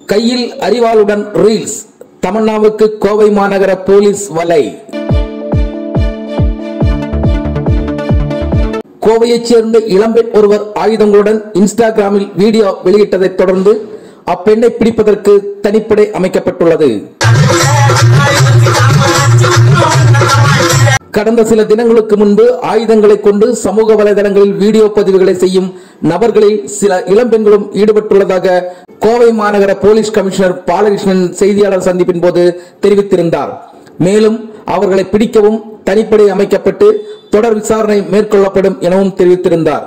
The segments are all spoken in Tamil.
கையில் அறிவாளுடன் ரீல்ஸ் தமன்னாவுக்கு கோவை மாநகர போலீஸ் வலை கோவையைச் சேர்ந்த இளம்பெண் ஒருவர் ஆயுதங்களுடன் இன்ஸ்டாகிராமில் வீடியோ வெளியிட்டதைத் தொடர்ந்து அப்பெண்ணை பிடிப்பதற்கு தனிப்படை அமைக்கப்பட்டுள்ளது கடந்த சில தினங்களுக்கு முன்பு ஆயுதங்களை கொண்டு சமூக வலைதளங்களில் வீடியோ பதிவுகளை செய்யும் நபர்களில் சில இளம்பெண்களும் ஈடுபட்டுள்ளதாக கோவை மாநகர போலீஸ் கமிஷனர் பாலகிருஷ்ணன் செய்தியாளர் சந்திப்பின் போது தெரிவித்திருந்தார் மேலும் அவர்களை பிடிக்கவும் தனிப்படை அமைக்கப்பட்டு தொடர் விசாரணை மேற்கொள்ளப்படும் எனவும் தெரிவித்திருந்தார்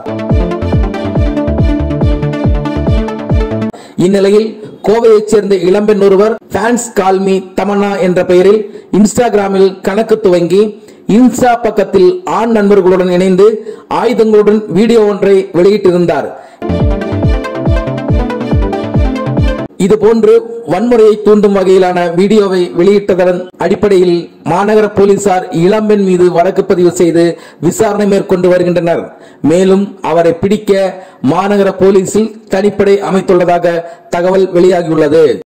இந்நிலையில் கோவையைச் சேர்ந்த இளம்பெண் ஒருவர் ஃபேன்ஸ் கால்மி தமன்னா என்ற பெயரில் இன்ஸ்டாகிராமில் கணக்கு துவங்கி இன்ஸ்டா பக்கத்தில் ஆண் நண்பர்களுடன் இணைந்து ஆயுதங்களுடன் வீடியோ ஒன்றை வெளியிட்டிருந்தார் இதுபோன்று வன்முறையை தூண்டும் வகையிலான வீடியோவை வெளியிட்டதன் அடிப்படையில் மாநகர போலீசார் இளம்பெண் மீது வழக்கு பதிவு செய்து விசாரணை மேற்கொண்டு வருகின்றனர் மேலும் அவரை பிடிக்க மாநகர போலீசில் தனிப்படை அமைத்துள்ளதாக தகவல் வெளியாகியுள்ளது